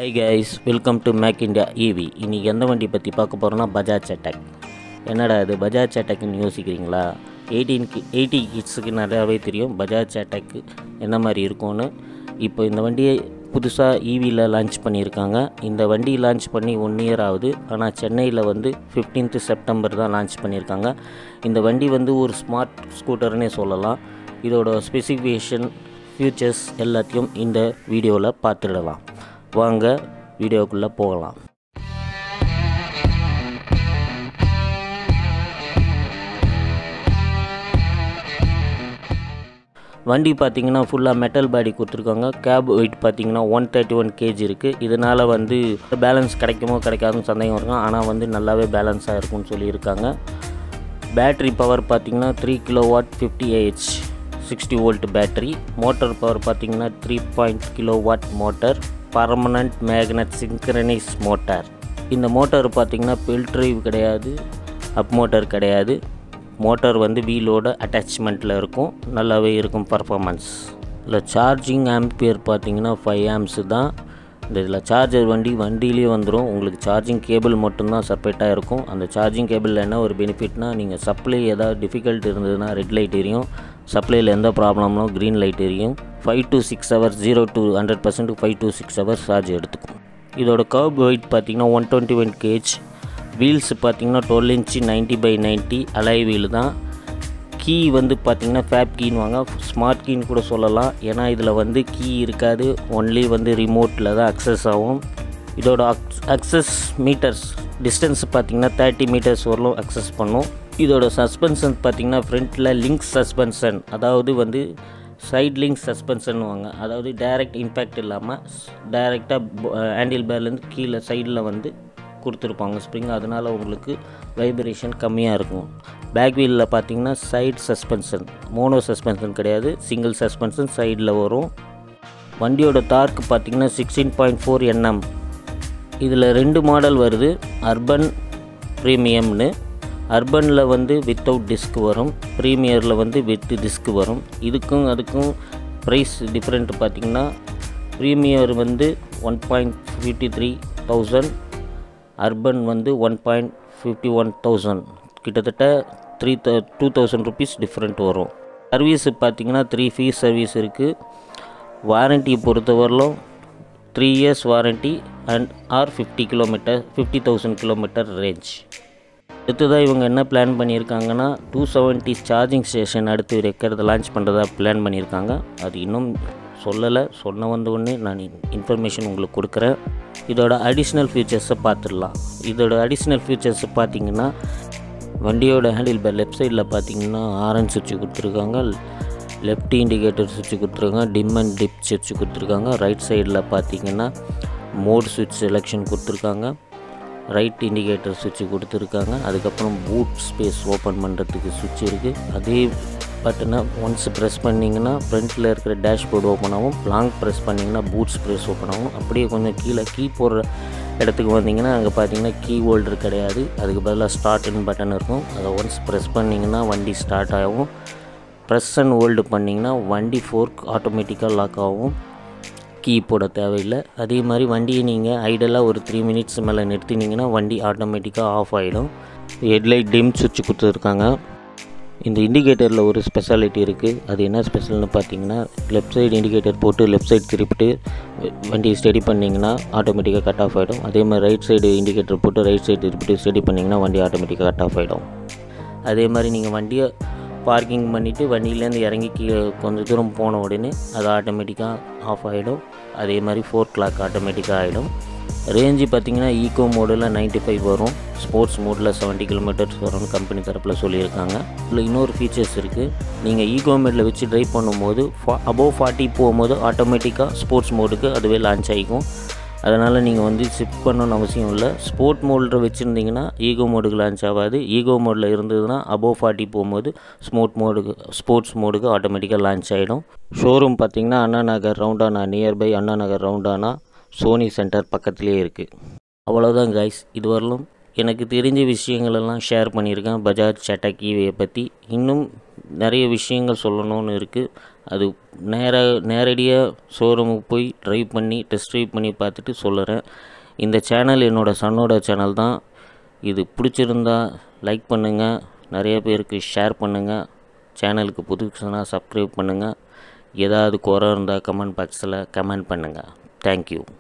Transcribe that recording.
hi guys welcome to Make India EV இன்றைக்கி எந்த வண்டி பற்றி பார்க்க போகிறோன்னா பஜாஜ் அட்டாக் என்னடா இது பஜாஜ் அட்டாக்னு யோசிக்கிறீங்களா எயிட்டீன் கி எயிட்டி கிட்ஸுக்கு நிறையாவே தெரியும் பஜாஜ் அட்டாக்கு என்ன மாதிரி இருக்கும்னு இப்போ இந்த வண்டியை புதுசாக ஈவியில் லான்ச் பண்ணியிருக்காங்க இந்த வண்டி லான்ச் பண்ணி ஒன் இயர் ஆகுது ஆனால் சென்னையில் வந்து 15th செப்டம்பர் தான் லான்ச் பண்ணியிருக்காங்க இந்த வண்டி வந்து ஒரு ஸ்மார்ட் ஸ்கூட்டர்னே சொல்லலாம் இதோட ஸ்பெசிஃபிகேஷன் ஃபியூச்சர்ஸ் எல்லாத்தையும் இந்த வீடியோவில் பார்த்துடலாம் வாங்க வீடியோக்குள்ளே போகலாம் வண்டி பார்த்தீங்கன்னா ஃபுல்லாக மெட்டல் பாடி கொடுத்துருக்காங்க கேப் வெயிட் பார்த்தீங்கன்னா ஒன் தேர்ட்டி ஒன் கேஜி இருக்குது இதனால் வந்து பேலன்ஸ் கிடைக்குமோ கிடைக்காதுன்னு சந்தேகம் இருக்கும் ஆனால் வந்து நல்லாவே பேலன்ஸாக இருக்கும்னு சொல்லியிருக்காங்க பேட்ரி பவர் பார்த்தீங்கன்னா three kilowatt fifty AH sixty volt battery motor power பார்த்தீங்கன்னா three point kilowatt motor permanent magnet synchronise motor இந்த மோட்டார் பார்த்தீங்கன்னா பெல் ட்ரைவ் கிடையாது அப் மோட்டார் கிடையாது மோட்டார் வந்து வீலோட அட்டாச்மெண்ட்டில் இருக்கும் நல்லாவே இருக்கும் பர்ஃபார்மன்ஸ் இதில் சார்ஜிங் ஆம்பியர் பார்த்தீங்கன்னா ஃபைவ் ஆம்ஸு தான் இந்த இதில் சார்ஜர் வண்டி வண்டியிலே வந்துடும் உங்களுக்கு சார்ஜிங் கேபிள் மட்டும்தான் செப்பரேட்டாக இருக்கும் அந்த சார்ஜிங் கேபிளில் என்ன ஒரு பெனிஃபிட்னா நீங்கள் சப்ளை ஏதாவது டிஃபிகல்ட் இருந்ததுன்னா ரெட் லைட் எரியும் சப்ளையில் எந்த ப்ராப்ளம்னோ க்ரீன் லைட் எரியும் five to six hours zero to hundred percent five to six hours charge எடுத்துக்கும் இதோட கர்ப் வெயிட் பார்த்தீங்கன்னா one twenty one KG wheels பார்த்தீங்கன்னா twelve inch ninety by ninety alloy wheel தான் கீ வந்து பார்த்தீங்கன்னா ஃபேப் கீன்னு வாங்க ஸ்மார்ட் கீன்னு கூட சொல்லலாம் ஏன்னா இதில் வந்து கீ இருக்காது ஒன்லி வந்து ரிமோட்டில் தான் அக்சஸ் ஆகும் இதோட அக்ஸ் அக்சஸ் மீட்டர்ஸ் டிஸ்டன்ஸ் பார்த்தீங்கன்னா தேர்ட்டி மீட்டர்ஸ் வரலும் அக்சஸ் பண்ணும் இதோட சஸ்பென்ஷன் பார்த்தீங்கன்னா ஃப்ரண்ட்டில் லிங்க் சஸ்பென்ஷன் அதாவது வந்து சைட் லிங்க் சஸ்பென்ஷன் வாங்க அதாவது டைரக்ட் இம்பேக்ட் இல்லாமல் டைரெக்டாக ஹேண்டில் பேர்லேருந்து கீழே சைடில் வந்து கொடுத்துருப்பாங்க ஸ்ப்ரிங் அதனால் உங்களுக்கு வைப்ரேஷன் கம்மியாக இருக்கும் பேக் வீலில் பார்த்தீங்கன்னா சைட் சஸ்பென்ஷன் மோனோ சஸ்பென்ஷன் கிடையாது சிங்கிள் சஸ்பென்ஷன் சைடில் வரும் வண்டியோட டார்க் பார்த்தீங்கன்னா சிக்ஸ்டீன் பாயிண்ட் ஃபோர் என்எம் இதில் ரெண்டு மாடல் வருது அர்பன் ப்ரீமியம்னு அர்பனில் வந்து வித்தவுட் டிஸ்க் வரும் ப்ரீமியரில் வந்து வித் டிஸ்க் வரும் இதுக்கும் அதுக்கும் ப்ரைஸ் டிஃப்ரெண்ட் பார்த்திங்கன்னா ப்ரீமியர் வந்து one point fifty three thousand urban வந்து one point fifty one thousand கிட்டத்தட்ட three the two thousand rupees different வரும் சர்வீஸ் பார்த்திங்கன்னா த்ரீ ஃபீஸ் சர்வீஸ் இருக்குது வாரண்ட்டி பொறுத்தவரையிலும் three years warranty and or fifty kilometre fifty thousand kilometre range அடுத்ததாக இவங்க என்ன plan பண்ணியிருக்காங்கன்னா டூ செவன்ட்டி சார்ஜிங் ஸ்டேஷன் அடுத்து வைக்கிறத லான்ச் பண்ணுறதா பிளான் பண்ணியிருக்காங்க அது இன்னும் சொல்லலை சொன்ன வந்த உடனே நான் இன்ஃபர்மேஷன் உங்களுக்கு கொடுக்குறேன் இதோட அடிஷ்னல் ஃபீச்சர்ஸை பார்த்துடலாம் இதோட அடிஷ்னல் ஃபீச்சர்ஸ் பார்த்தீங்கன்னா வண்டியோட ஹேண்டில் பேர் லெஃப்ட் சைடில் பார்த்தீங்கன்னா ஆரஞ்ச் சுவிட்ச் கொடுத்துருக்காங்க லெஃப்ட் இண்டிகேட்டர் சுவிட்ச் கொடுத்துருக்காங்க டிம் அண்ட் டிப் சுவிட்ச் கொடுத்துருக்காங்க ரைட் சைடில் பார்த்தீங்கன்னா மோட் சுவிட்ச் செலெக்ஷன் கொடுத்துருக்காங்க ரைட் இண்டிகேட்டர் சுவிட்ச் கொடுத்துருக்காங்க அதுக்கப்புறம் பூட் ஸ்பேஸ் ஓப்பன் பண்ணுறதுக்கு சுவிட்ச் இருக்குது அதே பட்டனை ஒன்ஸ் ப்ரெஸ் பண்ணிங்கன்னா ஃப்ரண்ட்டில் இருக்கிற டேஷ்போர்டு ஓப்பன் ஆகும் லாங் ப்ரெஸ் பண்ணிங்கன்னா பூட் ஸ்பேஸ் ஓப்பன் ஆகும் அப்படியே கொஞ்சம் கீழே கீ போடுற இடத்துக்கு வந்தீங்கன்னா அங்கே பார்த்தீங்கன்னா கீ ஹோல்டர் கிடையாது அதுக்கு பதிலாக ஸ்டார்ட்னு பட்டன் இருக்கும் அதை ஒன்ஸ் ப்ரெஸ் பண்ணிங்கன்னா வண்டி ஸ்டார்ட் ஆகும் ப்ரெஸ் அண்ட் ஹோல்டு பண்ணிங்கன்னா வண்டி ஃபோர்க் ஆட்டோமேட்டிக்காக லாக் ஆகும் கீ போட தேவையில்லை அதே மாதிரி வண்டியை நீங்கள் ஐடலாக ஒரு த்ரீ மினிட்ஸ் மேலே நிறுத்தினீங்கன்னா வண்டி ஆட்டோமேட்டிக்காக ஆஃப் ஆகிடும் ஹெட்லைட் டிம் சுவிட்ச் கொடுத்துருக்காங்க இந்த இண்டிகேட்டரில் ஒரு ஸ்பெஷாலிட்டி இருக்குது அது என்ன ஸ்பெஷல்னு பார்த்தீங்கன்னா லெஃப்ட் சைடு இண்டிகேட்டர் போட்டு லெஃப்ட் சைடு திருப்பிட்டு வண்டியை ஸ்டடி பண்ணிங்கன்னா ஆட்டோமேட்டிக்காக கட் ஆஃப் ஆகிடும் அதே மாதிரி ரைட் சைடு இண்டிகேட்டர் போட்டு ரைட் சைடு திருப்பிட்டு ஸ்டடி பண்ணிங்கன்னா வண்டி ஆட்டோமேட்டிக்காக கட் ஆஃப் ஆகிடும் அதே மாதிரி நீங்கள் வண்டியை பார்க்கிங் பண்ணிவிட்டு வண்டியிலேருந்து இறங்கி கீழே கொஞ்சம் தூரம் போன உடனே அது ஆட்டோமேட்டிக்காக ஆஃப் ஆகிடும் அதே மாதிரி ஃபோர் கிளாக் ஆட்டோமேட்டிக்காக ஆகிடும் ரேஞ்சு பார்த்தீங்கன்னா ஈகோ மோடில் நைன்ட்டி ஃபைவ் வரும் ஸ்போர்ட்ஸ் மோடில் செவன்ட்டி கிலோமீட்டர்ஸ் வரும்னு கம்பெனி தரப்பில் சொல்லியிருக்காங்க இதில் இன்னொரு ஃபீச்சர்ஸ் இருக்குது நீங்கள் ஈகோ மோடில் வச்சு ட்ரைவ் பண்ணும்போது ஃபா அபோவ் ஃபார்ட்டி போகும்போது ஆட்டோமேட்டிக்காக ஸ்போர்ட்ஸ் மோடுக்கு அதுவே லான்ச் ஆகிக்கும் அதனால் நீங்கள் வந்து ஷிஃப்ட் பண்ணணும்னு அவசியம் இல்லை ஸ்போர்ட் மோடில் வச்சுருந்தீங்கன்னா ஈகோ மோடுக்கு லான்ச் ஆகாது ஈகோ மோடில் இருந்ததுன்னா அபோவ் ஃபார்ட்டி போகும்போது ஸ்மோட் மோடுக்கு ஸ்போர்ட்ஸ் மோடுக்கு ஆட்டோமேட்டிக்காக லான்ச் ஆகிடும் ஷோரூம் பார்த்திங்கன்னா அண்ணா நகர் ரவுண்டானா நியர்பை அண்ணா நகர் ரவுண்டானா சோனி சென்டர் பக்கத்துலேயே இருக்குது அவ்வளோதான் கைஸ் இதுவரையிலும் எனக்கு தெரிஞ்ச விஷயங்களெல்லாம் ஷேர் பண்ணியிருக்கேன் பஜாஜ் சட்டக் ஈவியை பற்றி இன்னும் நிறைய விஷயங்கள் சொல்லணும்னு இருக்குது அது நேராக நேரடியாக ஷோரூமுக்கு போய் ட்ரைவ் பண்ணி டெஸ்ட் ட்ரைவ் பண்ணி பார்த்துட்டு சொல்லுறேன் இந்த சேனல் என்னோடய சன்னோட சேனல் தான் இது பிடிச்சிருந்தா லைக் பண்ணுங்கள் நிறைய பேருக்கு ஷேர் பண்ணுங்கள் சேனலுக்கு புதுசுனா சப்ஸ்கிரைப் பண்ணுங்கள் ஏதாவது குறை இருந்தால் கமெண்ட் பாக்ஸில் கமெண்ட் பண்ணுங்கள் தேங்க்யூ